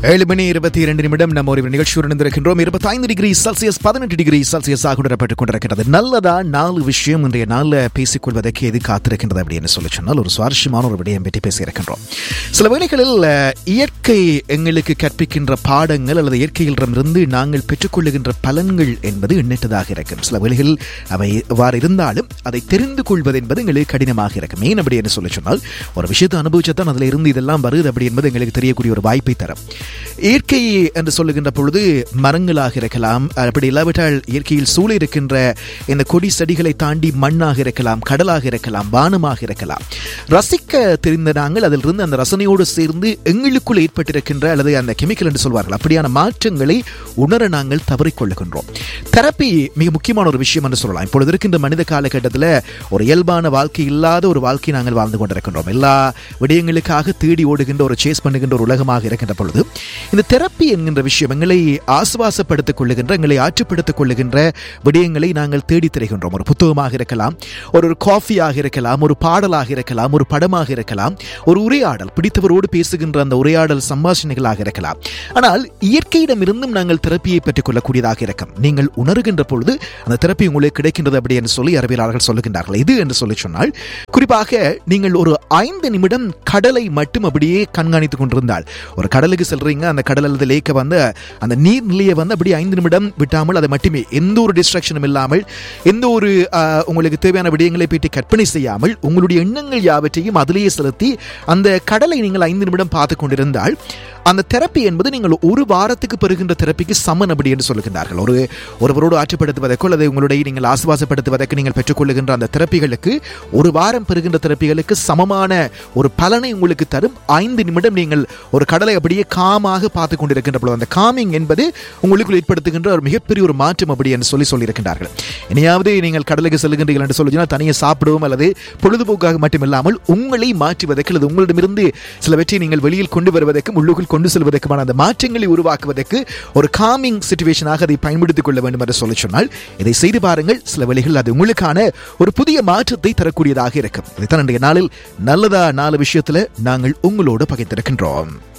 ஏழு மணி இருபத்தி இரண்டு நிமிடம் நம்ம ஒரு நிகழ்ச்சியுடன் இருந்திருக்கின்றோம் இருபத்தைந்து டிகிரி செல்சியஸ் பதினெட்டு டிகிரி செல்சியஸாக உணரப்பட்டுக் கொண்டிருக்கிறது நல்லதா நாலு விஷயம் இன்றைய நாளில் பேசிக்கொள்வதற்கு எது காத்திருக்கின்றது அப்படின்னு சொல்லி சொன்னால் ஒரு சுவாரஸ்யமான ஒரு விடயம் பற்றி பேசியிருக்கின்றோம் சில வேளைகளில் அஹ், இயற்கை எங்களுக்கு கற்பிக்கின்ற பாடங்கள் அல்லது இயற்கையிலிருந்து நாங்கள் பெற்றுக்கொள்ளுகின்ற பலன்கள் என்பது எண்ணற்றதாக இருக்கும் சில வேளைகளில் அவை எவ்வாறு இருந்தாலும் அதை தெரிந்து கொள்வது என்பது எங்களுக்கு கடினமாக இருக்கும் ஏன் அப்படி என்று சொல்லி சொன்னால் ஒரு விஷயத்தை அனுபவிச்சதான் அதில் இருந்து இதெல்லாம் வருது அப்படி என்பது எங்களுக்கு தெரியக்கூடிய ஒரு வாய்ப்பை தரும் இயற்கை என்று சொல்லுகின்ற பொழுது மரங்களாக இருக்கலாம் அப்படி இல்லாவிட்டால் இயற்கையில் சூழ இருக்கின்ற இந்த கொடி செடிகளை தாண்டி மண்ணாக இருக்கலாம் கடலாக இருக்கலாம் வானமாக இருக்கலாம் ரசிக்க தெரிந்த நாங்கள் அதிலிருந்து அந்த ரசனையோடு சேர்ந்து எங்களுக்குள் ஏற்பட்டிருக்கின்ற அல்லது அந்த கெமிக்கல் என்று சொல்வார்கள் அப்படியான மாற்றங்களை உணர நாங்கள் தவறிக்கொள்ளுகின்றோம் தெரப்பி மிக முக்கியமான ஒரு விஷயம் என்று சொல்லலாம் இப்பொழுது இருக்கின்ற மனித காலகட்டத்தில் ஒரு இயல்பான வாழ்க்கை இல்லாத ஒரு வாழ்க்கை நாங்கள் வாழ்ந்து கொண்டிருக்கின்றோம் எல்லா விடயங்களுக்காக தேடி ஓடுகின்ற ஒரு சேஸ் பண்ணுகின்ற ஒரு உலகமாக இருக்கின்ற பொழுது இந்த தெரப்பி என்கின்ற விஷயம் எங்களை ஆசுவாசப்படுத்திக் கொள்ளுகின்ற எங்களை ஆற்றுப்படுத்திக் கொள்ளுகின்ற விடயங்களை நாங்கள் தேடி திரைகின்றோம் ஒரு புத்தகமாக இருக்கலாம் ஒரு ஒரு காஃபியாக இருக்கலாம் ஒரு பாடலாக இருக்கலாம் ஒரு படமாக இருக்கலாம் ஒரு உரையாடல் பிடித்தவரோடு பேசுகின்ற அந்த உரையாடல் சம்பாஷணைகளாக இருக்கலாம் ஆனால் இயற்கையிடமிருந்தும் நாங்கள் தெரப்பியை பெற்றுக் கொள்ளக்கூடியதாக இருக்கும் நீங்கள் உணர்கின்ற பொழுது அந்த தெரப்பி உங்களுக்கு கிடைக்கின்றது அப்படி என்று சொல்லி அறிவியலாளர்கள் சொல்லுகின்றார்கள் இது என்று சொல்லி சொன்னால் குறிப்பாக நீங்கள் ஒரு ஐந்து நிமிடம் கடலை மட்டும் அப்படியே கண்காணித்துக் கொண்டிருந்தால் ஒரு கடலுக்கு செல்றீங்க அந்த கடல் அல்லது லேக்க வந்து அந்த நீர்நிலையை வந்து அப்படியே ஐந்து நிமிடம் விட்டாமல் அதை மட்டுமே எந்த ஒரு டிஸ்ட்ராக்ஷனும் இல்லாமல் எந்த ஒரு ஆஹ், உங்களுக்கு தேவையான விடயங்களை பற்றி கற்பனை செய்யாமல் உங்களுடைய எண்ணங்கள் யாவற்றையும் அதிலேயே செலுத்தி அந்த கடலை நீங்கள் ஐந்து நிமிடம் பார்த்து கொண்டிருந்தால் அந்த தெரப்பி என்பது நீங்கள் ஒரு வாரத்துக்கு பெறுகின்ற தெரப்பிக்கு சமன் அப்படி என்று சொல்லுகின்றார்கள் ஒரு ஒருவரோடு ஆற்றுப்படுத்துவதற்கோ அல்லது உங்களுடைய நீங்கள் ஆசுவாசப்படுத்துவதற்கு நீங்கள் பெற்றுக்கொள்ளுகின்ற அந்த தெரப்பிகளுக்கு ஒரு வாரம் பெறுகின்ற தெரப்பிகளுக்கு சமமான ஒரு பலனை உங்களுக்கு தரும் ஐந்து நிமிடம் நீங்கள் ஒரு கடலை அப்படியே காமாக பார்த்து கொண்டிருக்கின்ற பொழுது அந்த காமிங் என்பது உங்களுக்குள் ஏற்படுத்துகின்ற ஒரு மிகப்பெரிய ஒரு மாற்றம் அப்படி என்று சொல்லி சொல்லியிருக்கின்றார்கள் இனியாவது நீங்கள் கடலுக்கு செல்லுகின்றீர்கள் என்று சொல்லுங்கள் தனியாக சாப்பிடவும் அல்லது பொழுதுபோக்காக மட்டுமில்லாமல் உங்களை மாற்றுவதற்கு அல்லது உங்களிடமிருந்து சிலவற்றை நீங்கள் வெளியில் கொண்டு வருவதற்கும் உள்ளுக்குள் கொண்டு செல்வதற்குமான அந்த மாற்றங்களை உருவாக்குவதற்கு ஒரு காமிங் சுச்சுவேஷனாக அதை பயன்படுத்திக் கொள்ள வேண்டும் என்று சொல்லி சொன்னால் இதை செய்து பாருங்கள் சில வழிகள் அது உங்களுக்கான ஒரு புதிய மாற்றத்தை தரக்கூடியதாக இருக்கும் இதைத்தான் இன்றைய நாளில் நல்லதா நாலு விஷயத்துல நாங்கள் உங்களோடு பகிர்ந்திருக்கின்றோம்